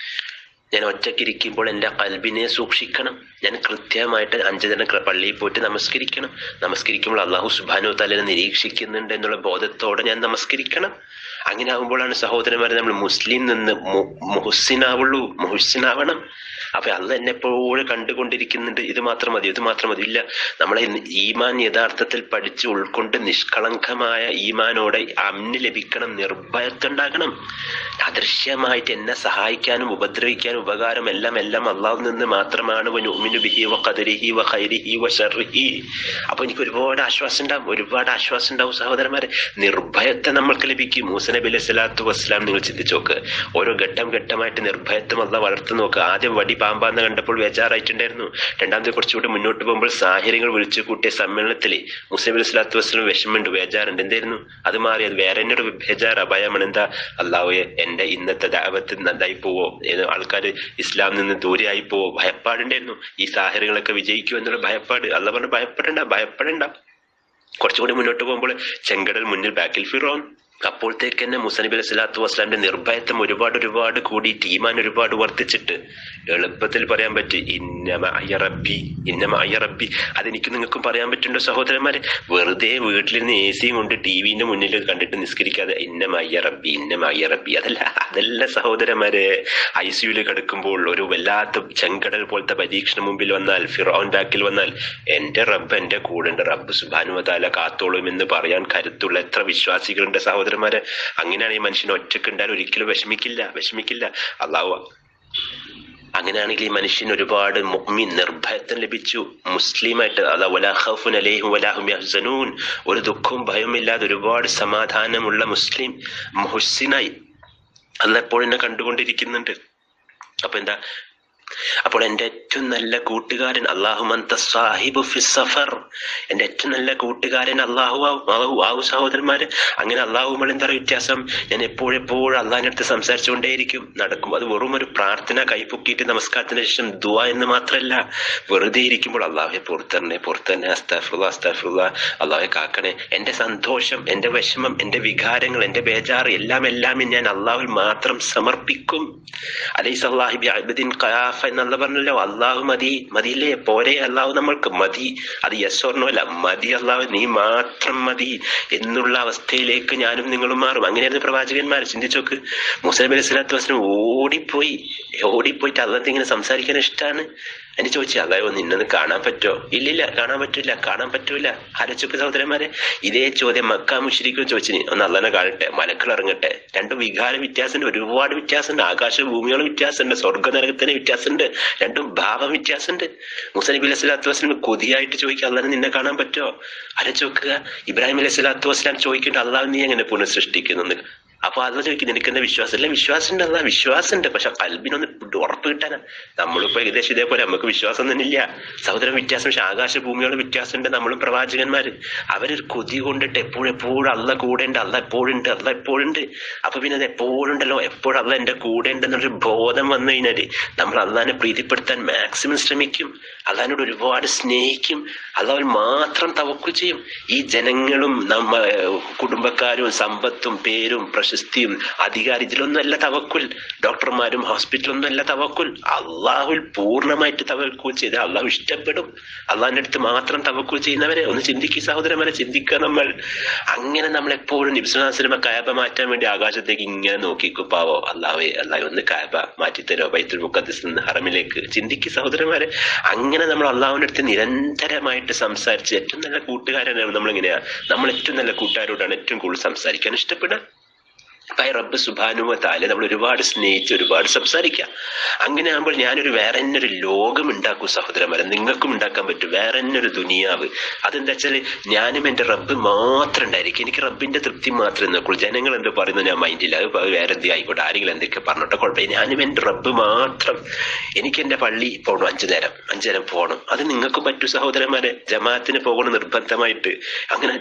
ഞാൻ ഒറ്റയ്ക്കിരിക്കുമ്പോൾ എൻ്റെ കൽബിനെ സൂക്ഷിക്കണം ഞാൻ കൃത്യമായിട്ട് അഞ്ചു ജന പള്ളിയിൽ പോയിട്ട് നമസ്കരിക്കണം നമസ്കരിക്കുമ്പോൾ അള്ളാഹു സുബാനു തലനെ നിരീക്ഷിക്കുന്നുണ്ട് എന്നുള്ള ബോധത്തോടെ ഞാൻ നമസ്കരിക്കണം അങ്ങനെ ആകുമ്പോഴാണ് സഹോദരന്മാരെ നമ്മൾ മുസ്ലിം നിന്ന് മുഹസിനാവുള്ളൂ മുഹസിനാവണം അപ്പൊ അല്ല എന്നെ എപ്പോഴും കണ്ടുകൊണ്ടിരിക്കുന്നുണ്ട് ഇത് മാത്രം മതി ഇത് മാത്രം മതി ഇല്ല നമ്മളെ ഈമാൻ യഥാർത്ഥത്തിൽ പഠിച്ച് ഉൾക്കൊണ്ട് നിഷ്കളങ്കമായ ഈമാനോടെ അമ്ന് ലഭിക്കണം നിർഭയത്തുണ്ടാകണം അദൃശ്യമായിട്ട് എന്നെ സഹായിക്കാനും ഉപദ്രവിക്കാനും ഉപകാരം എല്ലാം എല്ലാം അള്ളാഹു നിന്ന് മാത്രമാണ് ബിഹി വ ഖദരിഹി വ ഖൈരിഹി വ ഷർഹി അപ്പൊ എനിക്ക് ഒരുപാട് ആശ്വാസം ഉണ്ടാവും ഒരുപാട് ആശ്വാസം ഉണ്ടാവും സഹോദരന്മാരെ നിർഭയത്തെ നമ്മൾക്ക് ലഭിക്കും മൂസ നബി അലൈഹി സ്വലാത്തു വസ്സലാം നിങ്ങൾ ചിന്തിച്ചു നോക്ക് ഓരോ ഘട്ടം ഘട്ടമായിട്ട് നിർഭയത്വം അല്ല വളർത്തു നോക്ക് ആദ്യം വടി പാമ്പാന്ന് കണ്ടപ്പോൾ ബേജാറായിട്ടുണ്ടായിരുന്നു രണ്ടാമത്തെ കുറച്ചുകൂടി മുന്നോട്ട് പോകുമ്പോൾ സാഹചര്യങ്ങൾ വിളിച്ചു കൂട്ടിയ സമ്മേളനത്തിൽ മുസ്ലിം അലൈഹി സ്വലാത്തു വസ്സലാം വിഷമമുണ്ട് ബേജാറുണ്ട് എന്തായിരുന്നു അത് മാറി അത് വേറെ തന്നെ ഒരു ബേജാർ അഭയമാണ് എന്താ അള്ളാഹുയെ എന്റെ ഇന്നത്തെ ദാവത്ത് നന്നായി പോവോ ആൾക്കാർ ഇസ്ലാം നിന്ന് ദൂരെയായി പോവോ ഭയപ്പാടുണ്ടായിരുന്നു ഈ സാഹചര്യങ്ങളൊക്കെ വിജയിക്കുമോ എന്നുള്ള ഭയപ്പാട് അല്ല പറഞ്ഞ ഭയപ്പെടണ്ട ഭയപ്പെടണ്ട കുറച്ചുകൂടി മുന്നോട്ട് പോകുമ്പോൾ ചെങ്കടൽ മുന്നിൽ ബാക്കിൽ ഫിറോൻ അപ്പോഴത്തേക്ക് തന്നെ മുസനബി അലൈഹി സ്വലാത്തു വസ്ലാമിന്റെ നിർഭയത്വം ഒരുപാട് ഒരുപാട് കൂടിയിട്ട് ഈമാൻ ഒരുപാട് വർദ്ധിച്ചിട്ട് എളുപ്പത്തിൽ പറയാൻ പറ്റി ഇന്നമ അയ്യ റബ്ബി ഇന്നമ അയ്യ റബ്ബി അതെനിക്ക് നിങ്ങൾക്കും പറയാൻ പറ്റുണ്ടോ സഹോദരന്മാരെ വെറുതെ വീട്ടിലിരുന്ന് എ സിയും കൊണ്ട് ടി വിന്റെ മുന്നിൽ കണ്ടിട്ട് നിസ്കരിക്കാതെ ഇന്നമ അയ്യ റബ്ബി ഇന്നമ അയ്യ റബ്ബി അതല്ല അതല്ല സഹോദരന്മാരെ ഐ സിയുയിൽ കിടക്കുമ്പോൾ ഒരു വല്ലാത്ത ചെങ്കടൽ പോലത്തെ പരീക്ഷണം മുമ്പിൽ വന്നാൽ ഫിറോൻ ബാക്കിൽ വന്നാൽ എന്റെ റബ്ബ് എന്റെ കൂടെ ഉണ്ട് റബ്ബ് സുബാനുവതാല കാത്തോളും എന്ന് പറയാൻ കരുത്തുള്ള എത്ര വിശ്വാസികളുണ്ട് സഹോദരന്മാരെ അങ്ങനെയാണ് ഈ മനുഷ്യൻ ഒറ്റക്ക് ഉണ്ടായാൽ ഒരിക്കലും വിഷമിക്കില്ല വിഷമിക്കില്ല അള്ളാഹു അങ്ങനെയാണെങ്കിൽ ഈ മനുഷ്യന് ഒരുപാട് മുഅ്മിൻ നിർഭയത്വം ലഭിച്ചു മുസ്ലിമായിട്ട് അതാ വലാഹുൻ അലേഹും വലാഹും യഹ്സനൂൻ ഒരു ദുഃഖവും ഭയവുമില്ലാതെ ഒരുപാട് സമാധാനമുള്ള മുസ്ലിം മുഹസിനായി അല്ല എപ്പോഴും എന്നെ കണ്ടുകൊണ്ടിരിക്കുന്നുണ്ട് അപ്പൊ എന്താ അപ്പോൾ എൻ്റെ ഏറ്റവും നല്ല കൂട്ടുകാരൻ അള്ളാഹുമന്ത സാഹിബു സഫർ എൻ്റെ ഏറ്റവും നല്ല കൂട്ടുകാരൻ അള്ളാഹു ആവു ആവു സഹോദരന്മാര് അങ്ങനെ അള്ളാഹുമ്പോൾ എന്താ വ്യത്യാസം ഞാൻ എപ്പോഴെപ്പോഴും അള്ളാഹിൻ്റെ അടുത്ത് സംസാരിച്ചുകൊണ്ടേയിരിക്കും നടക്കും അത് വെറും ഒരു പ്രാർത്ഥന കൈപ്പൊക്കിയിട്ട് നമസ്കാരത്തിന് ശേഷം ദുവ എന്ന് മാത്രമല്ല വെറുതെ ഇരിക്കുമ്പോൾ അള്ളാഹെ പുറത്തന്നെ പുറത്തന്നെ അസ്താഫുള്ള അസ്താഫുള്ള അള്ളാഹെ കാക്കണേ എൻ്റെ സന്തോഷം എൻ്റെ വിഷമം എൻ്റെ വികാരങ്ങൾ എൻ്റെ ബേജാറ് എല്ലാം എല്ലാം ഞാൻ അള്ളാഹുൽ മാത്രം സമർപ്പിക്കും അലൈസ് അള്ളാഹിബി അബദിൻ ഖയാഫ എന്നുള്ള പറഞ്ഞല്ലോ അള്ളാഹു മതി മതിയില്ലേ പോരെ അള്ളാഹു നമ്മൾക്ക് മതി അത് യെസ് ഓർണോ അല്ല മതി അള്ളാഹു നീ മാത്രം മതി എന്നുള്ള അവസ്ഥയിലേക്ക് ഞാനും നിങ്ങളും മാറും അങ്ങനെയായിരുന്നു പ്രവാചകന്മാർ ചിന്തിച്ചോക്ക് മുസ്ലിം അലൈഹി സ്വലാത്തു വസ്ലം ഓടിപ്പോയി ഓടിപ്പോയിട്ട് അള്ളത്തെ ഇങ്ങനെ സംസാരിക്കാൻ ഇഷ്ടമാണ് എന്നെ ചോദിച്ചു അതായത് നിന്നൊന്ന് കാണാൻ പറ്റോ ഇല്ലില്ല കാണാൻ പറ്റില്ല കാണാൻ പറ്റൂല ആലോചിച്ചൊക്കെ സഹോദരന്മാരെ ഇതേ ചോദ്യം മക്ക മുഷരിക്കും ചോദിച്ചിനി ഒന്ന് അള്ളനെ കാണട്ടെ മലക്കൾ ഇറങ്ങട്ടെ രണ്ടും വികാര വ്യത്യാസമുണ്ട് ഒരുപാട് വ്യത്യാസമുണ്ട് ആകാശ ഭൂമികളും വ്യത്യാസമുണ്ട് സ്വർഗ നരകത്തിന് വ്യത്യാസമുണ്ട് രണ്ടും ഭാവം വ്യത്യാസമുണ്ട് മുസനബി അലൈഹി സ്വലാത്തു വസ്ലാം കൊതിയായിട്ട് ചോദിക്കുക അള്ളാനെ നിന്നെ കാണാൻ പറ്റോ ആലോചിക്കുക ഇബ്രാഹിം അലൈഹി സ്വലാത്തു വസ്ലാം ചോദിക്കേണ്ട അള്ളാഹ് നീ എങ്ങനെ പുനഃസൃഷ്ടിക്കുന്നു അപ്പൊ അത് ചോദിക്കും നിനക്ക് എന്താ വിശ്വാസം ഇല്ല വിശ്വാസം ഉണ്ട് അല്ല വിശ്വാസം ഉണ്ട് പക്ഷെ കൽബിനൊന്ന് ഉറപ്പ് കിട്ടാനാ നമ്മളിപ്പോ ഏകദേശം ഇതേപോലെ നമുക്ക് വിശ്വാസം തന്നെ ഇല്ല സഹോദരൻ വ്യത്യാസം പക്ഷെ ആകാശ ഭൂമിയോട് വ്യത്യാസമുണ്ട് നമ്മളും പ്രവാചകന്മാര് അവരൊരു കൊതി കൊണ്ടിട്ട് എപ്പോഴും എപ്പോഴും അല്ല കൂടെ ഉണ്ട് അല്ല എപ്പോഴുണ്ട് അല്ല എപ്പോഴുണ്ട് അപ്പൊ പിന്നെ അത് എപ്പോഴുണ്ടല്ലോ എപ്പോഴും അല്ല എന്റെ കൂടെ ഉണ്ടെന്നൊരു ബോധം വന്നു കഴിഞ്ഞാല് നമ്മൾ അള്ളാനെ പ്രീതിപ്പെടുത്താൻ മാക്സിമം ശ്രമിക്കും അള്ളഹാനോട് ഒരുപാട് സ്നേഹിക്കും അള്ളാഹ് മാത്രം തവക്കു ചെയ്യും ഈ ജനങ്ങളും നമ്മ കുടുംബക്കാരും സമ്പത്തും പേരും പ്രശ പ്രശസ്തിയും അധികാരം ഇതിലൊന്നുമല്ല തവക്കുൽ ഡോക്ടർമാരും ഹോസ്പിറ്റലൊന്നും അല്ല തവക്കുൽ അള്ളാഹുൽ പൂർണ്ണമായിട്ട് തവക്കുൽ ചെയ്ത് അള്ളാഹു ഇഷ്ടപ്പെടും അള്ളാഹിന്റെ അടുത്ത് മാത്രം തവക്കുൽ ചെയ്യുന്നവരെ ഒന്ന് ചിന്തിക്കുക സഹോദരന്മാരെ ചിന്തിക്കുക നമ്മൾ അങ്ങനെ നമ്മൾ എപ്പോഴും നിബ്സുനാസിനിമ കായബ മാറ്റാൻ വേണ്ടി ആകാശത്തേക്ക് ഇങ്ങനെ നോക്കിക്കും പാവോ അള്ളാഹേ അള്ളാഹ് ഒന്ന് കായബ മാറ്റിത്തരോ ബൈത്തുൽ മുഖദ്ദിസ് നിന്ന് ഹറമിലേക്ക് ചിന്തിക്കുക സഹോദരന്മാരെ അങ്ങനെ നമ്മൾ അള്ളാഹുവിന്റെ അടുത്ത് നിരന്തരമായിട്ട് സംസാരിച്ച് ഏറ്റവും നല്ല കൂട്ടുകാരനാണ് നമ്മളിങ്ങനെയാ നമ്മൾ ഏറ്റവും നല്ല കൂട്ടുകാരോടാണ് ഏറ്റവും കൂടുതൽ സംസാരിക്കാൻ ഇഷ്ടപ്പെടുക അപ്പൊ റബ്ബ് സുബാനുവ താല് നമ്മൾ ഒരുപാട് സ്നേഹിച്ച് ഒരുപാട് സംസാരിക്കാം അങ്ങനെ ആകുമ്പോൾ ഞാനൊരു വേറെ തന്നെ ഒരു ലോകം ഉണ്ടാക്കും സഹോദരന്മാരെ നിങ്ങൾക്കും ഉണ്ടാക്കാൻ പറ്റും വേറെ തന്നെ ഒരു ദുനിയാവ് അതെന്താ വെച്ചാൽ ഞാനും എൻ്റെ റബ്ബ് മാത്രം ഉണ്ടായിരിക്കും എനിക്ക് റബ്ബിന്റെ തൃപ്തി മാത്രമേ നോക്കുള്ളൂ ജനങ്ങൾ എന്ത് പറയുന്നു ഞാൻ മൈൻഡില്ല അത് വേറെ എന്ത് ആയിക്കോട്ടെ ആരെങ്കിലും എന്തൊക്കെ പറഞ്ഞോട്ടെ കുഴപ്പമില്ല ഞാനും എൻ്റെ റബ്ബ് മാത്രം എനിക്ക് എൻ്റെ പള്ളി പോകണം അഞ്ചു നേരം അഞ്ചു നേരം പോകണം അത് നിങ്ങൾക്കും പറ്റൂ സഹോദരന്മാരെ ജമാഅത്തിന് പോകണം നിർബന്ധമായിട്ട് അങ്ങനെ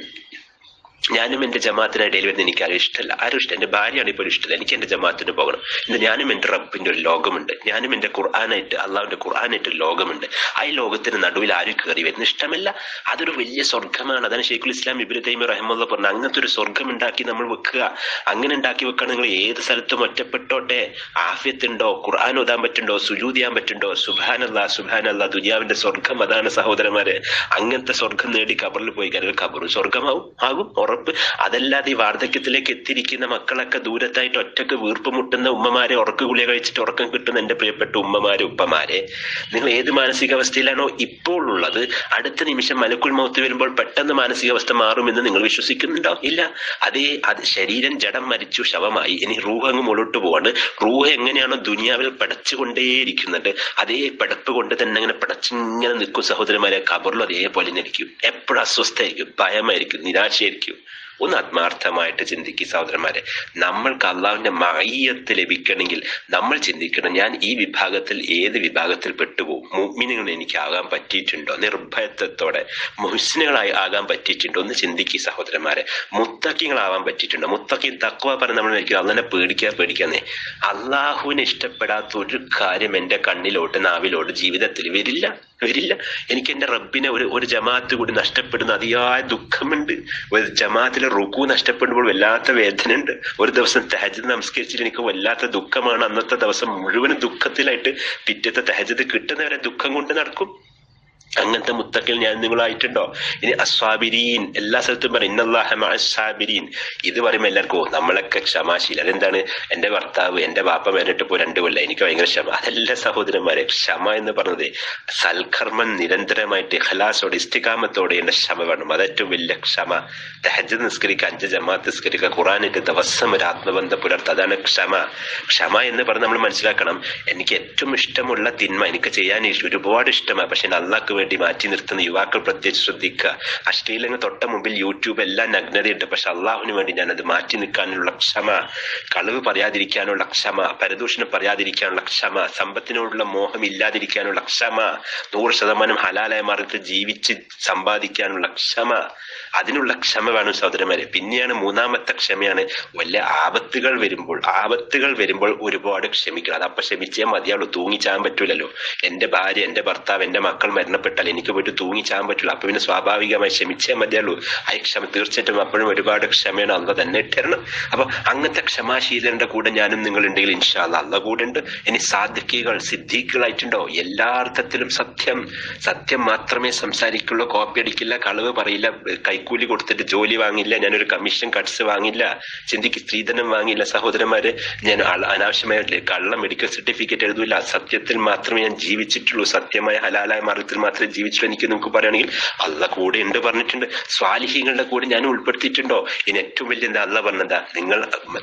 ഞാനും എന്റെ ജമാഅത്തിന് ഇടയിൽ വരുന്ന എനിക്ക് ആരും ഇഷ്ടമല്ല ആരും ഇഷ്ടം എന്റെ ഭാര്യയാണ് ഇപ്പോൾ ഇഷ്ടമല്ല എനിക്ക് എന്റെ ജമാഅത്തിന് പോകണം ഇന്ന് ഞാനും എന്റെ റബ്ബിന്റെ ഒരു ലോകമുണ്ട് ഞാനും എന്റെ ഖുർആാനായിട്ട് അള്ളാഹുവിന്റെ ഖുർആാനായിട്ട് ഒരു ലോകമുണ്ട് ആ ഈ ലോകത്തിന് നടുവിൽ ആരും കയറി വരുന്ന ഇഷ്ടമല്ല അതൊരു വലിയ സ്വർഗമാണ് അതാണ് ഷെയ്ഖുൽ ഇസ്ലാം ഇബിൻ തൈമ റഹ്മുള്ള പറഞ്ഞ അങ്ങനത്തെ ഒരു സ്വർഗം ഉണ്ടാക്കി നമ്മൾ വെക്കുക അങ്ങനെ ഉണ്ടാക്കി വെക്കുകയാണ് നിങ്ങൾ ഏത് സ്ഥലത്തും ഒറ്റപ്പെട്ടോട്ടെ ആഫ്യത്തുണ്ടോ ഖുർആൻ ഓതാൻ പറ്റുണ്ടോ സുജൂത് ചെയ്യാൻ പറ്റുണ്ടോ സുബാനല്ല സുബാനല്ല ദുനിയാവിന്റെ സ്വർഗം അതാണ് സഹോദരന്മാരെ അങ്ങനത്തെ സ്വർഗം നേടി കബറിൽ പോയി കഴിഞ്ഞാൽ കബറും സ്വർഗമാവും ആകും ഉറപ്പ് അതല്ലാതെ ഈ വാർദ്ധക്യത്തിലേക്ക് എത്തിയിരിക്കുന്ന മക്കളൊക്കെ ദൂരത്തായിട്ട് ഒറ്റക്ക് വീർപ്പ് മുട്ടുന്ന ഉമ്മമാരെ ഉറക്ക ഗുളിക കഴിച്ചിട്ട് ഉറക്കം കിട്ടുന്ന എന്റെ പ്രിയപ്പെട്ട ഉമ്മമാരെ ഉപ്പമാരെ നിങ്ങൾ ഏത് മാനസികാവസ്ഥയിലാണോ ഇപ്പോൾ ഉള്ളത് അടുത്ത നിമിഷം മലക്കുൽ മൗത്ത് വരുമ്പോൾ പെട്ടെന്ന് മാനസികാവസ്ഥ മാറുമെന്ന് നിങ്ങൾ വിശ്വസിക്കുന്നുണ്ടോ ഇല്ല അതേ അത് ശരീരം ജഡം മരിച്ചു ശവമായി ഇനി റൂഹ് അങ്ങ് മുളോട്ട് പോവാണ് റൂഹ് എങ്ങനെയാണോ ദുനിയാവിൽ പടച്ചുകൊണ്ടേയിരിക്കുന്നുണ്ട് അതേ പടപ്പ് കൊണ്ട് തന്നെ അങ്ങനെ പടച്ചിങ്ങനെ നിൽക്കും സഹോദരന്മാരെ കബറിലും അതേപോലെ തന്നെ ഇരിക്കും എപ്പോഴും അസ്വസ്ഥയായിരിക്കും ഭയമായിരിക്കും നിരാശയായിരിക്കും ഒന്ന് ആത്മാർത്ഥമായിട്ട് ചിന്തിക്കുക സഹോദരന്മാരെ നമ്മൾക്ക് അള്ളാഹുവിന്റെ മയ്യത്ത് ലഭിക്കണമെങ്കിൽ നമ്മൾ ചിന്തിക്കണം ഞാൻ ഈ വിഭാഗത്തിൽ ഏത് വിഭാഗത്തിൽ പെട്ടുപോകും മുഗ്മിനുകൾ എനിക്ക് ആകാൻ പറ്റിയിട്ടുണ്ടോ നിർഭയത്വത്തോടെ മുഹ്സിനുകളായി ആകാൻ പറ്റിയിട്ടുണ്ടോ ഒന്ന് ചിന്തിക്കുക സഹോദരന്മാരെ മുത്തക്കിങ്ങളാവാൻ പറ്റിയിട്ടുണ്ടോ മുത്തക്കിൻ തക്വ പറഞ്ഞ് നമ്മൾ വിചാരിക്കും അള്ളനെ പേടിക്കാൻ പേടിക്കാന്നേ അള്ളാഹുവിനെ ഇഷ്ടപ്പെടാത്ത ഒരു കാര്യം എൻ്റെ കണ്ണിലോട്ട് നാവിലോട്ട് ജീവിതത്തിൽ വരില്ല വരില്ല എനിക്ക് എൻ്റെ റബ്ബിനെ ഒരു ഒരു ജമാഅത്ത് കൂടി നഷ്ടപ്പെടുന്ന അതിയായ ദുഃഖമുണ്ട് ഒരു ജമാഅത്തിലെ റുക്കു നഷ്ടപ്പെടുമ്പോൾ വല്ലാത്ത വേദനയുണ്ട് ഒരു ദിവസം തഹജ് നമസ്കരിച്ചിട്ട് എനിക്ക് വല്ലാത്ത ദുഃഖമാണ് അന്നത്തെ ദിവസം മുഴുവൻ ദുഃഖത്തിലായിട്ട് പിറ്റത്തെ തഹജത് കിട്ടുന്നവരെ ദുഃഖം കൊണ്ട് നടക്കും അങ്ങനത്തെ മുത്തക്കിൽ ഞാൻ നിങ്ങളായിട്ടുണ്ടോ ഇനി അസ്വാബിരീൻ എല്ലാ സ്ഥലത്തും പറയും ഇന്നല്ലാഹമാബിരീൻ ഇത് പറയുമ്പോൾ എല്ലാവർക്കും ഓ നമ്മളൊക്കെ ക്ഷമാശീല അതെന്താണ് എന്റെ ഭർത്താവ് എന്റെ ബാപ്പ മേലിട്ട് പോ രണ്ടു കൊല്ലം എനിക്ക് ഭയങ്കര ക്ഷമ അതല്ല സഹോദരന്മാരെ ക്ഷമ എന്ന് പറഞ്ഞത് സൽക്കർമ്മം നിരന്തരമായിട്ട് ഹലാസോടെ ഇസ്തികാമത്തോടെ എന്റെ ക്ഷമ വേണം അതേറ്റവും വലിയ ക്ഷമ തെഹജ് നിസ്കരിക്കുക അഞ്ച് ജമാഅത്ത് നിസ്കരിക്കുക ഖുറാനിട്ട് ദിവസം ഒരു ആത്മബന്ധം പുലർത്തുക അതാണ് ക്ഷമ ക്ഷമ എന്ന് പറഞ്ഞ് നമ്മൾ മനസ്സിലാക്കണം എനിക്ക് ഏറ്റവും ഇഷ്ടമുള്ള തിന്മ എനിക്ക് ചെയ്യാൻ ഒരുപാട് ഇഷ്ടമാണ് പക്ഷെ അള്ളാഹ്ക്ക് വേണ്ടി മാറ്റി നിർത്തുന്ന യുവാക്കൾ പ്രത്യേകിച്ച് ശ്രദ്ധിക്കുക അശ്ലീലങ്ങൾ തൊട്ട മുമ്പിൽ യൂട്യൂബ് എല്ലാം നഗ്നതയുണ്ട് പക്ഷെ അള്ളാഹുവിന് വേണ്ടി ഞാനത് മാറ്റി നിൽക്കാനുള്ള ക്ഷമ കളവ് പറയാതിരിക്കാനുള്ള ക്ഷമ പരദൂഷണം പറയാതിരിക്കാനുള്ള ക്ഷമ സമ്പത്തിനോടുള്ള മോഹം ഇല്ലാതിരിക്കാനുള്ള ക്ഷമ നൂറ് ശതമാനം ഹലാലായ മാർഗത്തിൽ ജീവിച്ച് സമ്പാദിക്കാനുള്ള ക്ഷമ അതിനുള്ള ക്ഷമ വേണം സഹോദരന്മാരെ പിന്നെയാണ് മൂന്നാമത്തെ ക്ഷമയാണ് വല്ല ആപത്തുകൾ വരുമ്പോൾ ആപത്തുകൾ വരുമ്പോൾ ഒരുപാട് ക്ഷമിക്കണം അത് അപ്പൊ ക്ഷമിച്ചേ മതിയാവുള്ളൂ തൂങ്ങിച്ചാൻ പറ്റൂലല്ലോ എന്റെ ഭാര്യ എന്റെ ഭർത്താവ് എന്റെ മക്കൾ മരണപ്പെട്ടാൽ എനിക്ക് പോയിട്ട് തൂങ്ങിച്ചാൻ പറ്റില്ല അപ്പൊ പിന്നെ സ്വാഭാവികമായി ക്ഷമിച്ചേ മതിയുള്ളൂ ആ ക്ഷമ തീർച്ചയായിട്ടും അപ്പോഴും ഒരുപാട് ക്ഷമയാണ് അല്ല തന്നെ ഇട്ടരണം അപ്പൊ അങ്ങനത്തെ ക്ഷമാശീലന്റെ കൂടെ ഞാനും നിങ്ങൾ ഉണ്ടെങ്കിൽ ഇൻഷാല്ല അല്ല കൂടെ ഉണ്ട് ഇനി സാധിക്കുകൾ സിദ്ധിക്കുകളായിട്ടുണ്ടോ എല്ലാ അർത്ഥത്തിലും സത്യം സത്യം മാത്രമേ സംസാരിക്കുള്ളൂ കോപ്പി അടിക്കില്ല കളവ് പറയില്ല കൈക്കൂലി കൊടുത്തിട്ട് ജോലി വാങ്ങില്ല ഞാനൊരു കമ്മീഷൻ കട്ട്സ് വാങ്ങില്ല ചിന്തിക്ക് സ്ത്രീധനം വാങ്ങില്ല സഹോദരന്മാര് ഞാൻ അനാവശ്യമായ കള്ള മെഡിക്കൽ സർട്ടിഫിക്കറ്റ് എഴുതൂല സത്യത്തിൽ മാത്രമേ ഞാൻ ജീവിച്ചിട്ടുള്ളൂ സത്യമായ ഹലാലായ മാർഗത്തിൽ മാത്രമേ ജീവിച്ചുള്ളൂ എനിക്ക് നമുക്ക് പറയുകയാണെങ്കിൽ അല്ല കൂടെ ഉണ്ട് പറഞ്ഞിട്ടുണ്ട് സ്വാലിഹികളുടെ കൂടെ ഞാൻ ഉൾപ്പെടുത്തിയിട്ടുണ്ടോ ഇനി ഏറ്റവും വലിയ എന്താ അല്ല പറഞ്ഞതാ നിങ്ങൾ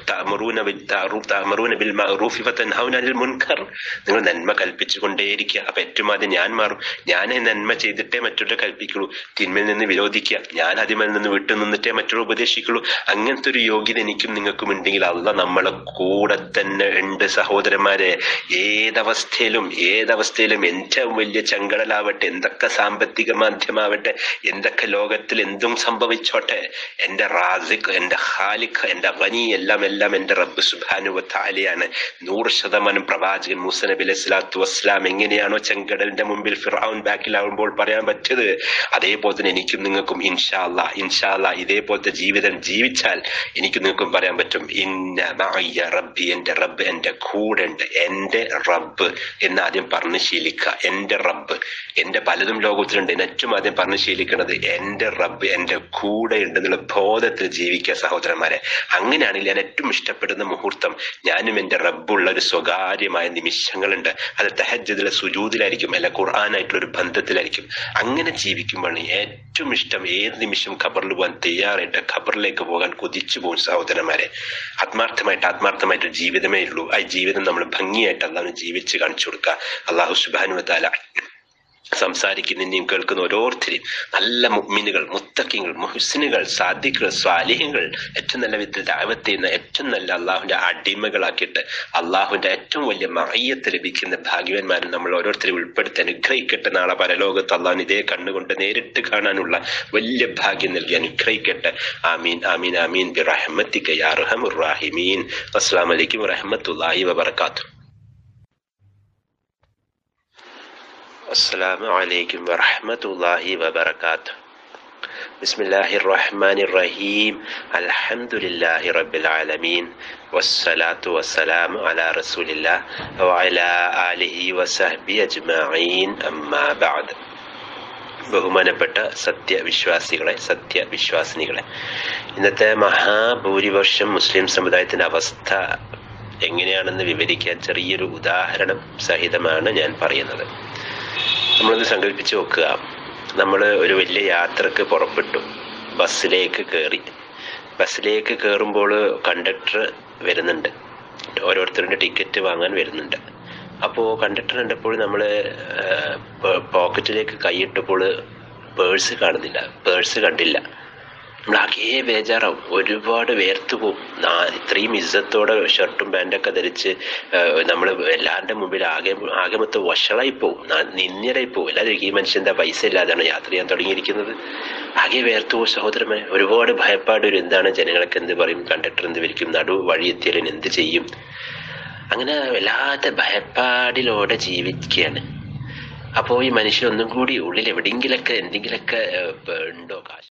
മുൻകർ നിങ്ങൾ നന്മ കൽപ്പിച്ചുകൊണ്ടേയിരിക്കുക അപ്പൊ ഏറ്റവും ആദ്യം ഞാൻ മാറും ഞാൻ നന്മ ചെയ്തിട്ടേ മറ്റുള്ള കൽപ്പിക്കുള്ളൂ തിന്മയിൽ നിന്ന് വിരോധിക്കുക ഞാൻ അതിമൽ നിന്ന് വിട്ടു നിന്നിട്ടേ മറ്റുള്ള ഉപദേശിക്കുള്ളൂ അങ്ങനത്തെ ഒരു യോഗ്യത എനിക്കും നിങ്ങൾക്കും ഉണ്ടെങ്കിൽ അല്ല നമ്മളെ കൂടെ തന്നെ ഉണ്ട് സഹോദരന്മാരെ ഏതവസ്ഥയിലും ഏതവസ്ഥയിലും ഏറ്റവും വലിയ ചെങ്കടലാവട്ടെ എന്തൊക്കെ സാമ്പത്തിക മാധ്യമാവട്ടെ എന്തൊക്കെ ലോകത്തിൽ എന്തും സംഭവിച്ചോട്ടെ എന്റെ റാസിഖ് എന്റെ ഖാലിഖ് എന്റെ ഗനി എല്ലാം എല്ലാം എന്റെ റബ്ബ് സുബാനുവ താലിയാണ് നൂറ് ശതമാനം പ്രവാചകൻ മൂസ നബി അലൈഹി സ്വലാത്തു വസ്സലാം എങ്ങനെയാണോ ചെങ്കടലിന്റെ മുമ്പിൽ ഫിറൌൻ ബാക്കിലാവുമ്പോൾ പറയാൻ പറ്റത് അതേപോലെ തന്നെ എനിക്കും നിങ്ങൾക്കും ഇൻഷാല്ല ഇൻഷാല്ല ഇതേപോലത്തെ ജീവിതം ജീവിച്ചാൽ എനിക്ക് നിങ്ങൾക്കും പറയാൻ പറ്റും ഇന്ന മഅയ്യ റബ്ബി എന്റെ റബ്ബ് എന്റെ കൂടെ ഉണ്ട് എന്റെ റബ്ബ് എന്ന് ആദ്യം പറഞ്ഞ് ശീലിക്കുക എന്റെ റബ്ബ് എന്റെ പലതും ലോകത്തിലുണ്ട് എന്നെ ഏറ്റവും ആദ്യം പറഞ്ഞ് ശീലിക്കുന്നത് എന്റെ റബ്ബ് എന്റെ കൂടെ ഉണ്ട് എന്നുള്ള ബോധത്തിൽ ജീവിക്കുക സഹോദരന്മാരെ അങ്ങനെയാണെങ്കിൽ ഞാൻ ഏറ്റവും ഇഷ്ടപ്പെടുന്ന മുഹൂർത്തം ഞാനും എന്റെ റബ്ബുള്ള ഒരു സ്വകാര്യമായ നിമിഷങ്ങളുണ്ട് അത് തഹജ്ജദിലെ സുജൂദിലായിരിക്കും അല്ല ഖുർആനായിട്ടുള്ള ഒരു ബന്ധത്തിലായിരിക്കും അങ്ങനെ ജീവിക്കുമ്പോഴാണ് ഏറ്റവും ഇഷ്ടം ഏത് നിമിഷം ഖബറിൽ പോകാൻ തയ്യാറായിട്ട് ഖബറിലേക്ക് പോകാൻ കൊതിച്ചു പോകും സഹോദരന്മാരെ ആത്മാർത്ഥമായിട്ട് ആത്മാർത്ഥമായിട്ട് ഒരു ജീവിതമേ ഉള്ളൂ ആ ജീവിതം നമ്മൾ ഭംഗിയായിട്ട് അള്ളാഹ് ജീവിച്ച് കാണിച്ചു കൊടുക്കുക അള്ളാഹു സുബാനു താല സംസാരിക്കുന്നതിനെയും കേൾക്കുന്ന ഓരോരുത്തരെയും നല്ല മുഗ്മിനുകൾ മുത്തക്കിങ്ങൾ മുഹ്സിനുകൾ സാദിഖുകൾ സ്വാലിഹ്യങ്ങൾ ഏറ്റവും നല്ല വിധത്തിൽ ദാവത്ത് ചെയ്യുന്ന ഏറ്റവും നല്ല അള്ളാഹുവിന്റെ അടിമകളാക്കിയിട്ട് അള്ളാഹുവിന്റെ ഏറ്റവും വലിയ മഹയ്യത്ത് ലഭിക്കുന്ന ഭാഗ്യവാന്മാരും നമ്മൾ ഓരോരുത്തരെയും ഉൾപ്പെടുത്തി അനുഗ്രഹിക്കട്ടെ നാളെ പരലോകത്ത് അള്ളാഹുവിന് ഇതേ കണ്ണുകൊണ്ട് നേരിട്ട് കാണാനുള്ള വലിയ ഭാഗ്യം നൽകി അനുഗ്രഹിക്കട്ടെ ആമീൻ ആമീൻ ആമീൻ ബി റഹ്മത്തിക യാ റഹമുർ റാഹിമീൻ അസ്സലാമു അലൈക്കും വറഹ്മത്തുള്ളാഹി വബറകാതുഹു السلام عليكم ورحمة الله وبركاته بسم الله الرحمن الرحيم الحمد لله رب العالمين والصلاة والسلام على رسول الله وعلى آله وصحبه أجمعين أما بعد ബഹുമാനപ്പെട്ട സത്യവിശ്വാസികളെ സത്യവിശ്വാസിനികളെ ഇന്നത്തെ മഹാഭൂരിപക്ഷം മുസ്ലിം സമുദായത്തിന്റെ അവസ്ഥ എങ്ങനെയാണെന്ന് വിവരിക്കാൻ ചെറിയൊരു ഉദാഹരണം സഹിതമാണ് ഞാൻ പറയുന്നത് നമ്മളൊന്ന് സങ്കല്പിച്ച് നോക്കുക നമ്മൾ ഒരു വലിയ യാത്രക്ക് പുറപ്പെട്ടു ബസ്സിലേക്ക് കയറി ബസ്സിലേക്ക് കയറുമ്പോൾ കണ്ടക്ടർ വരുന്നുണ്ട് ഓരോരുത്തരുടെ ടിക്കറ്റ് വാങ്ങാൻ വരുന്നുണ്ട് അപ്പോൾ കണ്ടക്ടർ കണ്ടപ്പോൾ നമ്മൾ പോക്കറ്റിലേക്ക് കൈയിട്ടപ്പോൾ പേഴ്സ് കാണുന്നില്ല പേഴ്സ് കണ്ടില്ല നമ്മളാകെ ബേജാറാവും ഒരുപാട് വേർത്തു പോവും ഇത്രയും ഇജ്ജത്തോടെ ഷർട്ടും പാൻറ്റൊക്കെ ധരിച്ച് നമ്മൾ എല്ലാവരുടെ മുമ്പിൽ ആകെ ആകെ മൊത്തം വഷളായി പോവും നിന്ദരായി പോവും എല്ലാവരും ഈ മനുഷ്യൻ്റെ പൈസ ഇല്ലാതാണ് യാത്ര ചെയ്യാൻ തുടങ്ങിയിരിക്കുന്നത് ആകെ വേർത്തു പോകും സഹോദരമേ ഒരുപാട് ഭയപ്പാട് ഒരു എന്താണ് ജനങ്ങൾക്ക് എന്ത് പറയും കണ്ടക്ടർ എന്ത് വിളിക്കും നടു വഴി എത്തിയാലും എന്ത് ചെയ്യും അങ്ങനെ വല്ലാത്ത ഭയപ്പാടിലോടെ ജീവിക്കുകയാണ് അപ്പോൾ ഈ മനുഷ്യൻ ഒന്നും കൂടി ഉള്ളിൽ എവിടെയെങ്കിലൊക്കെ എന്തെങ്കിലുമൊക്കെ ഉണ്ടോ കാശ്